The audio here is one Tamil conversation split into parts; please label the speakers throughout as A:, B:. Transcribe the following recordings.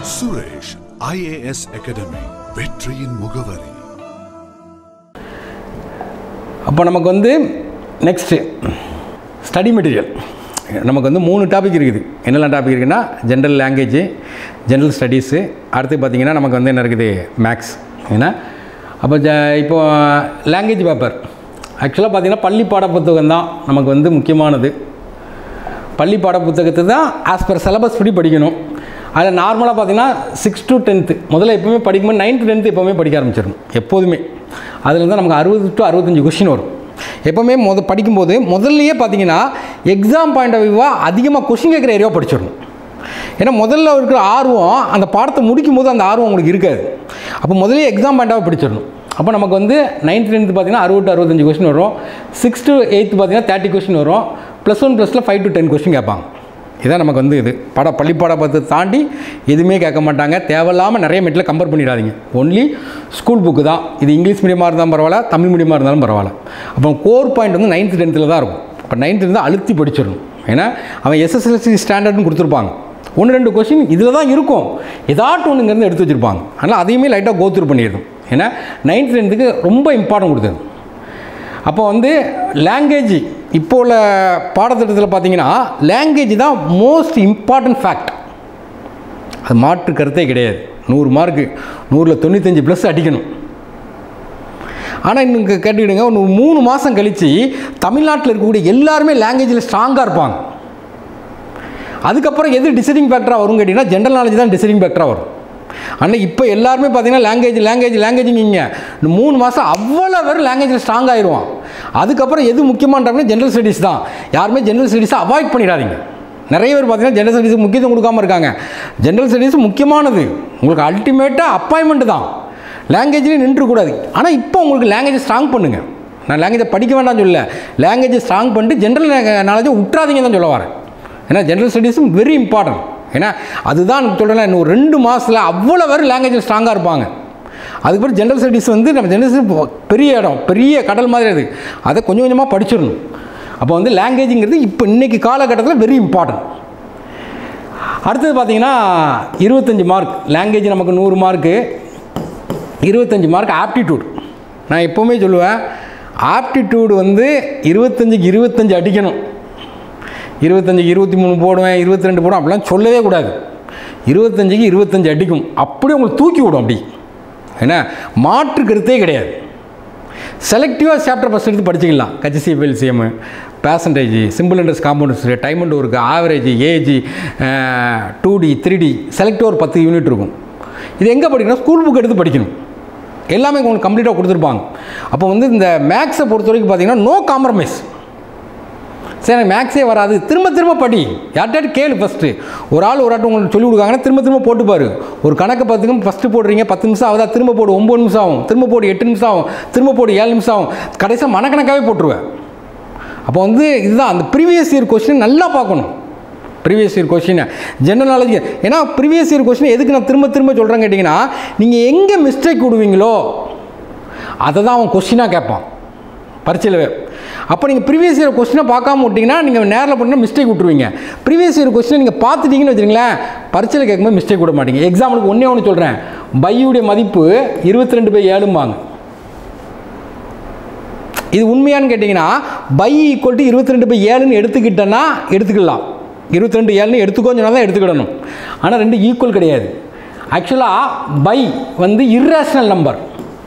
A: சுரேஷ் ஐஏஎஸ் அகாடமி வெற்றியின் முகவரி
B: அப்போ நமக்கு வந்து நெக்ஸ்ட்டு ஸ்டடி மெட்டீரியல் நமக்கு வந்து மூணு டாபிக் இருக்குது என்னெல்லாம் டாபிக் இருக்குன்னா ஜென்ரல் லாங்குவேஜ் ஜென்ரல் ஸ்டடீஸு அடுத்து பார்த்திங்கன்னா நமக்கு வந்து என்ன இருக்குது மேக்ஸ் ஏன்னா அப்போ ஜ இப்போ லாங்குவேஜ் பேப்பர் ஆக்சுவலாக பார்த்திங்கன்னா பள்ளி பாட புத்தகம் தான் நமக்கு வந்து முக்கியமானது பள்ளி பாட புத்தகத்தை தான் ஆஸ் பர் சிலபஸ் படி படிக்கணும் அதில் நார்மலாக பார்த்தீங்கன்னா சிக்ஸ் டு டென்த்து முதல்ல எப்போவுமே படிக்கும்போது நைன்த்து டென்த்து எப்போவுமே படிக்க ஆரம்பிச்சிடணும் எப்போதுமே அதில் தான் நமக்கு அறுபது டு அறுபத்தஞ்சு கொஷின் வரும் எப்போவுமே முத படிக்கும்போது முதல்லையே பார்த்தீங்கன்னா எக்ஸாம் பாயிண்ட் ஆஃப் வியூவாக அதிகமாக கொஷின் கேட்குற ஏரியாவை படிச்சிடணும் ஏன்னா முதல்ல இருக்கிற ஆர்வம் அந்த பாடத்தை முடிக்கும் போது அந்த ஆர்வம் உங்களுக்கு இருக்காது அப்போ முதல்ல எக்ஸாம் பாயிண்டாக படிச்சிடணும் அப்போ நமக்கு வந்து நைன்த் டென்த்து பார்த்தீங்கன்னா அறுபது to அறுபத்தஞ்சு கொஸ்டின் வரும் சிக்ஸ் டு எயித்து பார்த்தீங்கன்னா தேர்ட்டி கொஸ்டின் வரும் ப்ளஸ் ஒன் ப்ளஸில் ஃபைவ் டு டென் கொஸ்டின் கேட்பாங்க இதான் நமக்கு வந்து இது பட பள்ளிப்பாட பற்றி தாண்டி எதுவுமே கேட்க மாட்டாங்க தேவையில்லாமல் நிறைய மெட்டில் கம்பேர் பண்ணிடாதீங்க ஒன்லி ஸ்கூல் புக்கு தான் இது இங்கிலீஷ் மீடியமாக இருந்தாலும் பரவாயில்ல தமிழ் மீடியமாக இருந்தாலும் பரவாயில்ல அப்போ கோர் பாயிண்ட் வந்து நைன்த்து டென்த்தில் தான் இருக்கும் இப்போ நைன்த்து தான் அழுத்தி படிச்சிடணும் ஏன்னா அவன் எஸ்எஸ்எல்சி ஸ்டாண்டர்ட்னு கொடுத்துருப்பாங்க ஒன்று ரெண்டு கொஸ்டின் இதில் தான் இருக்கும் ஏதாட்டும் ஒன்றுங்கிறது எடுத்து வச்சுருப்பாங்க அதனால் அதையுமே லைட்டாக கோத்ரூ பண்ணிடணும் ஏன்னா நைன்த் டென்த்துக்கு ரொம்ப இம்பார்ட்டன்ட் கொடுத்தது அப்போ வந்து லாங்குவேஜ் இப்போ உள்ள பாடத்திட்டத்தில் பார்த்தீங்கன்னா லாங்குவேஜ் தான் மோஸ்ட் இம்பார்ட்டன்ட் ஃபேக்ட் அது மாற்று கருத்தே கிடையாது நூறு மார்க்கு நூறில் தொண்ணூத்தஞ்சு ப்ளஸ் அடிக்கணும் ஆனால் இன்னும் கே- கேட்டுக்கிடுங்க ஒரு மூணு மாதம் கழித்து தமிழ்நாட்டில் இருக்கக்கூடிய எல்லாருமே லாங்குவேஜில் ஸ்ட்ராங்காக இருப்பாங்க அதுக்கப்புறம் எது டிசைடிங் ஃபேக்டராக வரும் கேட்டிங்கன்னா ஜென்ரல் நாலேஜ் தான் டிசைடிங் ஃபேக்டராக வரும் ஆனால் இப்போ எல்லாருமே பார்த்தீங்கன்னா லாங்குவேஜ் லாங்குவேஜ் லாங்குவேஜிங்க இந்த மூணு மாதம் அவ்வளோ பேர் லாங்குவேஜில் ஸ்ட்ராங் ஆயிடுவான் அதுக்கப்புறம் எது முக்கியமானது ஜென்ரல் ஸ்டடீஸ் தான் யாருமே ஜென்ரல் ஸ்டடீஸை அவாய்ட் பண்ணிடாதீங்க நிறைய பேர் பார்த்தீங்கன்னா ஜென்ரல் ஸ்டடீஸுக்கு முக்கியத்துவம் கொடுக்காம இருக்காங்க ஜென்ரல் ஸ்டடீஸ் முக்கியமானது உங்களுக்கு அல்டிமேட்டாக அப்பாயின்மெண்ட் தான் லாங்குவேஜ்லேயும் நின்றுக்கூடாது ஆனால் இப்போ உங்களுக்கு லாங்குவேஜ் ஸ்ட்ராங் பண்ணுங்கள் நான் லாங்குவேஜை படிக்க வேண்டாம்னு சொல்லல லாங்குவேஜை ஸ்ட்ராங் பண்ணிட்டு ஜென்ரல் நாலேஜை விட்றாதீங்கன்னு தான் சொல்ல வரேன் ஏன்னா ஜென்ரல் ஸ்டடீஸும் வெரி இம்பார்ட்டன்ட் ஏன்னா அதுதான் சொல்கிறேன் இன்னும் ரெண்டு மாதத்தில் அவ்வளோ பேர் லாங்குவேஜில் ஸ்ட்ராங்காக இருப்பாங்க அதுக்கப்புறம் ஜென்ரல் ஸ்டடீஸ் வந்து நம்ம ஜென்ரல் ஸ்டடீஸ் பெரிய இடம் பெரிய கடல் மாதிரி அது அதை கொஞ்சம் கொஞ்சமாக படிச்சிடணும் அப்போ வந்து லாங்குவேஜுங்கிறது இப்போ இன்றைக்கி காலகட்டத்தில் வெரி இம்பார்ட்டன்ட் அடுத்தது பார்த்தீங்கன்னா இருபத்தஞ்சி மார்க் லாங்குவேஜ் நமக்கு நூறு மார்க்கு இருபத்தஞ்சி மார்க் ஆப்டிடியூட் நான் எப்போவுமே சொல்லுவேன் ஆப்டிடியூடு வந்து இருபத்தஞ்சுக்கு இருபத்தஞ்சு அடிக்கணும் இருபத்தஞ்சுக்கு இருபத்தி மூணு போடுவேன் இருபத்தி ரெண்டு போடுவேன் அப்படிலாம் சொல்லவே கூடாது இருபத்தஞ்சுக்கு இருபத்தஞ்சு அடிக்கும் அப்படியே உங்களுக்கு தூக்கி விடும் அப்படி ஏன்னா மாற்று கருத்தே கிடையாது செலக்டிவாக சாப்டர் ஃபஸ்ட் எடுத்து படிச்சிக்கலாம் கச்சிசிஎஃப்எல் சிஎம் percentage simple interest compounds time and work average age two D three D selective ஒரு பத்து யூனிட் இருக்கும் இது எங்கே படிக்கணும் ஸ்கூல் புக் எடுத்து படிக்கணும் எல்லாமே உங்களுக்கு கம்ப்ளீட்டாக கொடுத்துருப்பாங்க அப்போ வந்து இந்த மேக்ஸை பொறுத்த வரைக்கும் பார்த்தீங்கன்னா நோ காம்ப்ரமைஸ் சரி எனக்கு மேக்ஸே வராது திரும்ப திரும்ப படி யார்கிட்ட கேளு ஃபஸ்ட்டு ஒரு ஆள் ஒரு ஆட்டம் உங்களுக்கு சொல்லி கொடுக்காங்கன்னா திரும்ப திரும்ப போட்டு பாரு ஒரு கணக்கு பார்த்துக்கும் ஃபஸ்ட்டு போடுறீங்க பத்து நிமிஷம் ஆகுதா திரும்ப போடு ஒம்பது நிமிஷம் ஆகும் திரும்ப போடு எட்டு நிமிஷம் ஆகும் திரும்ப போடு ஏழு நிமிஷம் ஆகும் கடைசியாக மனக்கணக்காகவே போட்டுருவேன் அப்போ வந்து இதுதான் அந்த ப்ரீவியஸ் இயர் கொஸ்டின் நல்லா பார்க்கணும் ப்ரீவியஸ் இயர் கொஸ்டினை ஜென்ரல் நாலேஜ் ஏன்னா ப்ரீவியஸ் இயர் கொஸ்டின் எதுக்கு நான் திரும்ப திரும்ப சொல்கிறேன் கேட்டிங்கன்னா நீங்கள் எங்கே மிஸ்டேக் விடுவீங்களோ அதை தான் அவன் கொஸ்டினாக கேட்பான் பரீட்சையில் அப்போ நீங்கள் ப்ரீவியஸ் இயர் கொஸ்டினை பார்க்காம விட்டிங்கன்னா நீங்கள் நேரில் பண்ணால் மிஸ்டேக் விட்ருவீங்க ப்ரீவியஸ் இயர் கொஸ்டினை நீங்கள் பார்த்துட்டீங்கன்னு வச்சுங்களேன் பரீட்சையில் கேட்கும்போது மிஸ்டேக் விட மாட்டீங்க எக்ஸாம்பிளுக்கு ஒன்றே ஒன்று சொல்கிறேன் பையுடைய மதிப்பு இருபத்தி ரெண்டு பை ஏழும்பாங்க இது உண்மையான்னு கேட்டிங்கன்னா பை ஈக்குவல் டு இருபத்தி ரெண்டு பை ஏழுன்னு எடுத்துக்கிட்டேன்னா எடுத்துக்கலாம் இருபத்தி ரெண்டு ஏழுன்னு எடுத்துக்கோன்னு சொன்னால் தான் எடுத்துக்கிடணும் ஆனால் ரெண்டு ஈக்குவல் கிடையாது ஆக்சுவலாக பை வந்து இர்ரேஷனல் நம்பர்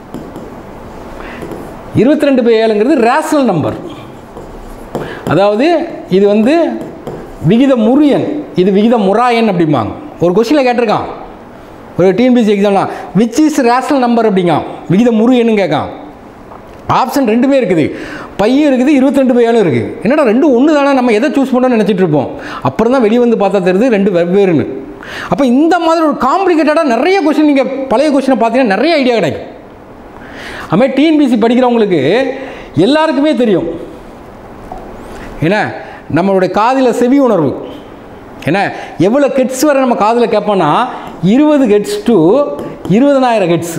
B: இருபத்தி ரெண்டு பை ஏழுங்கிறது ரேஷனல் நம்பர் அதாவது இது வந்து விகித முறியன் இது விகித முறாயன் அப்படிம்பாங்க ஒரு கொஸ்டினில் கேட்டிருக்கான் ஒரு டிஎன்பிசி எக்ஸாம்லாம் விச் இஸ் ரேஷனல் நம்பர் அப்படிங்க விகித முறியன்னு கேட்கான் ஆப்ஷன் ரெண்டுமே இருக்குது பையும் இருக்குது இருபத்தி ரெண்டு பையாலும் இருக்குது என்னடா ரெண்டு ஒன்று தானே நம்ம எதை சூஸ் பண்ணோம்னு நினச்சிட்டு இருப்போம் அப்புறம் தான் வெளியே வந்து பார்த்தா தெரியுது ரெண்டு வெவ்வேறுன்னு அப்போ இந்த மாதிரி ஒரு காம்ப்ளிகேட்டடாக நிறைய கொஸ்டின் நீங்கள் பழைய கொஸ்டினை பார்த்தீங்கன்னா நிறைய ஐடியா கிடைக்கும் அதுமாதிரி டிஎன்பிசி படிக்கிறவங்களுக்கு எல்லாருக்குமே தெரியும் ஏன்னா நம்மளுடைய காதில் செவி உணர்வு ஏன்னா எவ்வளோ கெட்ஸ் வரை நம்ம காதில் கேட்போன்னா இருபது கெட்ஸ் டு இருபதனாயிரம் கெட்ஸ்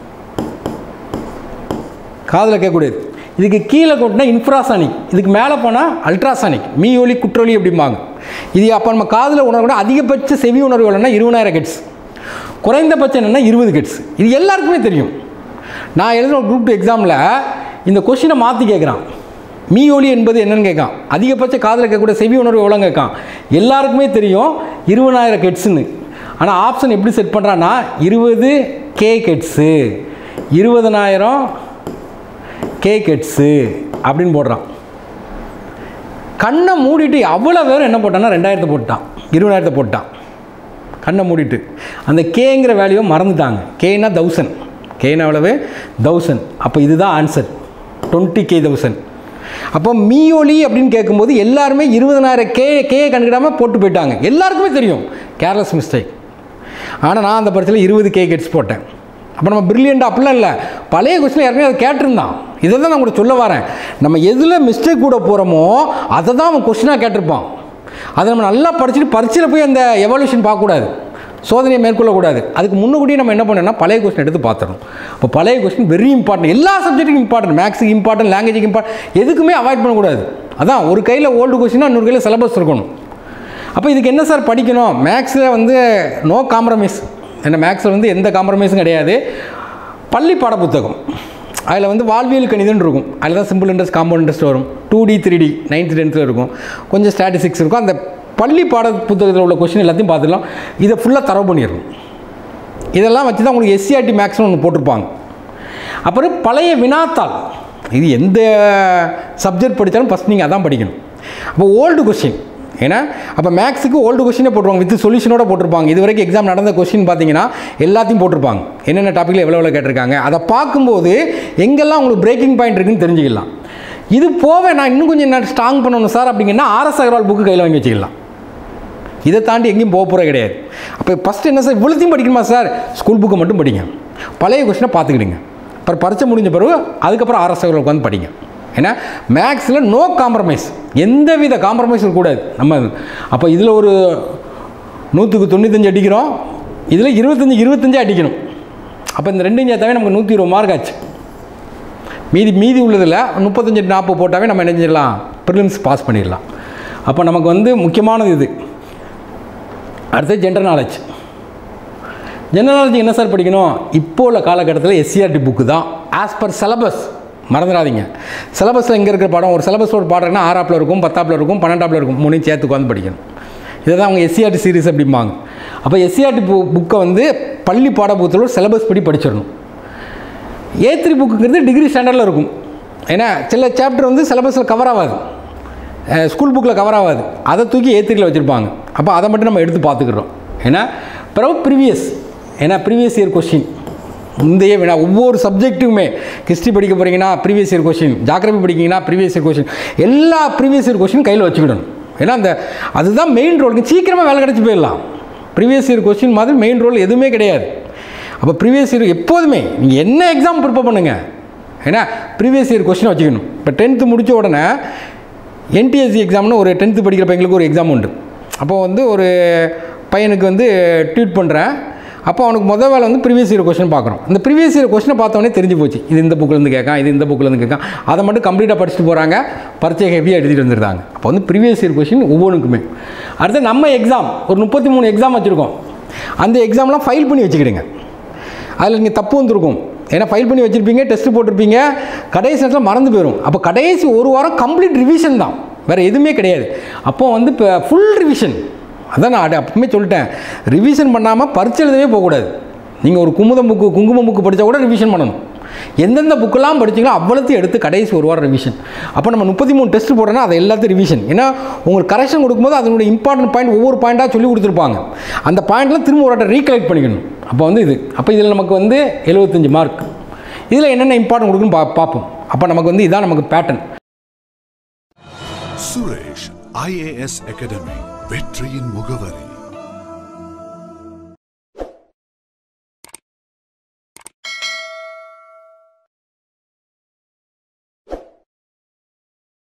B: காதில் கேட்கக்கூடியது இதுக்கு கீழே கொட்டினா இன்ஃப்ராசானிக் இதுக்கு மேலே போனால் அல்ட்ராசானிக் மீ ஒலி குற்றொலி அப்படிம்பாங்க இது அப்போ நம்ம காதில் உணரக்கூட அதிகபட்ச செவி உணர்வு எவ்வளோன்னா இருபதாயிரம் கெட்ஸ் குறைந்தபட்சம் என்னென்னா இருபது கெட்ஸ் இது எல்லாருக்குமே தெரியும் நான் எழுதின ஒரு குரூப் டூ எக்ஸாமில் இந்த கொஷினை மாற்றி கேட்குறான் மீ ஒலி என்பது என்னன்னு கேட்கான் அதிகபட்ச காதில் கேட்கக்கூடிய செவி உணர்வு எவ்வளோ கேட்கான் எல்லாருக்குமே தெரியும் இருபதாயிரம் கெட்ஸுன்னு ஆனால் ஆப்ஷன் எப்படி செட் பண்ணுறான்னா இருபது கே கெட்ஸு இருபதனாயிரம் கே கெட்ஸு அப்படின்னு போடுறான் கண்ணை மூடிட்டு அவ்வளோ பேரும் என்ன போட்டான்னா ரெண்டாயிரத்தை போட்டான் இருபதாயிரத்தை போட்டான் கண்ணை மூடிட்டு அந்த கேங்கிற வேல்யூவை மறந்துட்டாங்க கேனா தௌசண்ட் கேனா எவ்வளவு தௌசண்ட் அப்போ இதுதான் ஆன்சர் டுவெண்ட்டி கே தௌசண்ட் அப்போ மீயொலி அப்படின்னு கேட்கும்போது எல்லாருமே இருபதனாயிரம் கே கே கண்டுக்கிடாமல் போட்டு போயிட்டாங்க எல்லாருக்குமே தெரியும் கேர்லெஸ் மிஸ்டேக் ஆனால் நான் அந்த பரிசில் இருபது கே கெட்ஸ் போட்டேன் அப்போ நம்ம பிரில்லியண்ட் அப்படிலாம் இல்லை பழைய கொஸ்டின் ஏற்கனவே அதை கேட்டிருந்தான் இதை தான் நான் கூட சொல்ல வரேன் நம்ம எதில் மிஸ்டேக் கூட போகிறோமோ அதை தான் அவன் கொஸ்டினாக கேட்டிருப்பான் அதை நம்ம நல்லா படிச்சுட்டு பரீட்சையில் போய் அந்த எவல்யூஷன் பார்க்கக்கூடாது சோதனையை மேற்கொள்ளக்கூடாது அதுக்கு முன்னுக்கூட்டியே நம்ம என்ன பண்ணணும்னா பழைய கொஸ்டின் எடுத்து பார்த்துடணும் இப்போ பழைய கொஸ்டின் வெரி இம்பார்ட்டன்ட் எல்லா சப்ஜெக்ட்டுக்கும் இம்பார்ட்டன்ட் மேக்ஸுக்கு இம்பார்ட்டன்ட் லாங்குவேஜுக்கு இம்பார்ட்டன்ட் எதுக்குமே அவாய்ட் பண்ணக்கூடாது அதான் ஒரு கையில் ஓல்டு கொஸ்டினா இன்னொரு கையில் சிலபஸ் இருக்கணும் அப்போ இதுக்கு என்ன சார் படிக்கணும் மேக்ஸில் வந்து நோ காம்ப்ரமைஸ் ஏன்னா மேக்ஸில் வந்து எந்த காம்ப்ரமைஸும் கிடையாது பள்ளி பாட புத்தகம் அதில் வந்து வாழ்வியல் கணிதம் இருக்கும் அதில் தான் சிம்பிள் இன்ட்ரெஸ்ட் காம்பவுண்ட் இன்ட்ரெஸ்ட் வரும் two D three D ninth டென்த்தில் இருக்கும் கொஞ்சம் ஸ்டாட்டிஸ்டிக்ஸ் இருக்கும் அந்த பள்ளி பாட புத்தகத்தில் உள்ள கொஸ்டின் எல்லாத்தையும் பார்த்துக்கலாம் இதை ஃபுல்லாக தரவு பண்ணிடணும் இதெல்லாம் வச்சு தான் உங்களுக்கு எஸ்சிஆர்டி மேக்ஸ்னு ஒன்று போட்டிருப்பாங்க அப்புறம் பழைய வினாத்தாள் இது எந்த சப்ஜெக்ட் படித்தாலும் ஃபஸ்ட் நீங்கள் அதான் படிக்கணும் அப்போ ஓல்டு கொஸ்டின் ஏன்னா அப்போ மேக்ஸுக்கு ஓல்டு கொஸ்டினே போட்டுருவாங்க வித் சொல்யூஷனோட போட்டிருப்பாங்க இது வரைக்கும் எக்ஸாம் நடந்த கொஸ்டின் பார்த்தீங்கன்னா எல்லாத்தையும் போட்டிருப்பாங்க என்னென்ன டாப்பிக்கில் எவ்வளோ எவ்வளோ கேட்டிருக்காங்க அதை பார்க்கும்போது எங்கெல்லாம் உங்களுக்கு பிரேக்கிங் பாயிண்ட் இருக்குன்னு தெரிஞ்சுக்கலாம் இது போவே நான் இன்னும் கொஞ்சம் என்ன ஸ்ட்ராங் பண்ணணும் சார் அப்படிங்கன்னா ஆர்எஸ் அகர்வால் புக்கு கையில் வாங்கி வச்சுக்கலாம் இதை தாண்டி எங்கேயும் போக போகிற கிடையாது அப்போ ஃபஸ்ட்டு என்ன சார் இவ்வளோத்தையும் படிக்கணுமா சார் ஸ்கூல் புக்கு மட்டும் படிங்க பழைய கொஸ்டினை பார்த்துக்கிடுங்க அப்புறம் பரிச்சை முடிஞ்ச பிறகு அதுக்கப்புறம் ஆர்எஸ் அகர்வால் உட்காந்து படிங்க ஏன்னா மேக்ஸில் நோ காம்ப்ரமைஸ் எந்த வித காம்ப்ரமைஸும் இருக்கக்கூடாது நம்ம அப்போ இதில் ஒரு நூற்றுக்கு தொண்ணூத்தஞ்சு அடிக்கிறோம் இதில் இருபத்தஞ்சி இருபத்தஞ்சே அடிக்கணும் அப்போ இந்த ரெண்டு சேர்த்தாவே நமக்கு நூற்றி இருபது மார்க் ஆச்சு மீதி மீதி உள்ளதில் முப்பத்தஞ்சு நாற்பது போட்டாவே நம்ம என்ன செஞ்சிடலாம் ப்ரிலிம்ஸ் பாஸ் பண்ணிடலாம் அப்போ நமக்கு வந்து முக்கியமானது இது அடுத்து ஜென்ரல் நாலேஜ் ஜென்ரல் நாலேஜ் என்ன சார் படிக்கணும் இப்போ உள்ள காலகட்டத்தில் எஸ்சிஆர்டி புக்கு தான் ஆஸ் பர் சிலபஸ் மறந்துடாதீங்க சிலபஸில் எங்கே இருக்கிற பாடம் ஒரு சிலபஸ் ஒரு பாடம்னா ஆறாப்பில் இருக்கும் பத்தாப்பில் இருக்கும் பன்னெண்டாப்பில் இருக்கும் மூணையும் சேர்த்து உட்காந்து படிக்கணும் இதை தான் அவங்க எஸ்சிஆர்டி சீரிஸ் அப்படிம்பாங்க அப்போ எஸ்சிஆர்டி பு புக்கை வந்து பள்ளி பாடப்புத்தகத்தோட சிலபஸ் படி படிச்சிடணும் ஏ த்ரீ புக்குங்கிறது டிகிரி ஸ்டாண்டர்டில் இருக்கும் ஏன்னா சில சாப்டர் வந்து சிலபஸில் கவர் ஆகாது ஸ்கூல் புக்கில் கவர் ஆகாது அதை தூக்கி ஏ த்ரீயில் வச்சுருப்பாங்க அப்போ அதை மட்டும் நம்ம எடுத்து பார்த்துக்கிறோம் ஏன்னா பிறகு ப்ரீவியஸ் ஏன்னா ப்ரீவியஸ் இயர் கொஸ்டின் முந்தைய வினா ஒவ்வொரு சப்ஜெக்ட்டுமே ஹிஸ்ட்ரி படிக்க போகிறீங்கன்னா ப்ரீவியஸ் இயர் கொஸ்டின் ஜாகிரபி படிக்கிங்கன்னா ப்ரீவியஸ் இயர் கொஸ்டின் எல்லா ப்ரீவியஸ் இயர் கொஸ்டின் கையில் வச்சுக்கிடணும் ஏன்னா அந்த அதுதான் மெயின் ரோலுக்கு சீக்கிரமாக வேலை கிடச்சி போயிடலாம் ப்ரீவியஸ் இயர் கொஸ்டின் மாதிரி மெயின் ரோல் எதுவுமே கிடையாது அப்போ ப்ரீவியஸ் இயர் எப்போதுமே நீங்கள் என்ன எக்ஸாம் ப்ரிப்பேர் பண்ணுங்கள் ஏன்னா ப்ரீவியஸ் இயர் கொஸ்டின் வச்சுக்கணும் இப்போ டென்த்து முடித்த உடனே என்டிஎஸ்சி எக்ஸாம்னு ஒரு டென்த்து படிக்கிற பையங்களுக்கு ஒரு எக்ஸாம் உண்டு அப்போ வந்து ஒரு பையனுக்கு வந்து ட்வீட் பண்ணுறேன் அப்போ அவனுக்கு முதல் வேலை வந்து ப்ரீவியஸ் இயர் கொஸ்டின் பார்க்குறோம் இந்த ப்ரீவியஸ் இயர் கொஸ்டினை பார்த்தோன்னே தெரிஞ்சு போச்சு இது இந்த புக்கிலேருந்து கேட்கான் இது இந்த புக்கிலேருந்து கேட்கான் அதை மட்டும் கம்ப்ளீட்டாக படிச்சுட்டு போகிறாங்க பரீட்சை ஹெவியாக எழுதிட்டு வந்துருந்தாங்க அப்போ வந்து ப்ரீவியஸ் இயர் கொஸ்டின் ஒவ்வொன்றுக்குமே அடுத்து நம்ம எக்ஸாம் ஒரு முப்பத்தி மூணு எக்ஸாம் வச்சுருக்கோம் அந்த எக்ஸாம்லாம் ஃபைல் பண்ணி வச்சுக்கிடுங்க அதில் நீங்கள் தப்பு வந்திருக்கும் ஏன்னா ஃபைல் பண்ணி வச்சுருப்பீங்க டெஸ்ட் போட்டிருப்பீங்க கடைசி நேரத்தில் மறந்து போயிடும் அப்போ கடைசி ஒரு வாரம் கம்ப்ளீட் ரிவிஷன் தான் வேறு எதுவுமே கிடையாது அப்போ வந்து இப்போ ஃபுல் ரிவிஷன் அதான் நான் அட- அப்பவுமே சொல்லிட்டேன் ரிவிஷன் பண்ணாமல் பரிச்சை எழுதவே போகக்கூடாது நீங்கள் ஒரு குமுதம் புக்கு குங்குமம் புக்கு படித்தா கூட ரிவிஷன் பண்ணணும் எந்தெந்த புக்கெல்லாம் படிச்சீங்களோ அவ்வளோத்தையும் எடுத்து கடைசி ஒரு வாரம் ரிவிஷன் அப்போ நம்ம முப்பத்தி மூணு டெஸ்ட் போடுறோன்னா அதை எல்லாத்தையும் ரிவிஷன் ஏன்னா உங்களுக்கு கரெக்ஷன் கொடுக்கும்போது அதனுடைய இம்பார்ட்டன்ட் பாயிண்ட் ஒவ்வொரு பாயிண்ட்டாக சொல்லி கொடுத்துருப்பாங்க அந்த பாயிண்ட்லாம் திரும்ப ஒரு ரீகலெக்ட் பண்ணிக்கணும் அப்போ வந்து இது அப்போ இதில் நமக்கு வந்து எழுபத்தஞ்சு மார்க் இதில் என்னென்ன இம்பார்ட்டன்ட் கொடுக்குன்னு பா பார்ப்போம் அப்போ நமக்கு வந்து இதான் நமக்கு பேட்டர்ன்
A: சுரேஷ் ஐஏஎஸ் அகாடமி வெற்றியின் முகவரி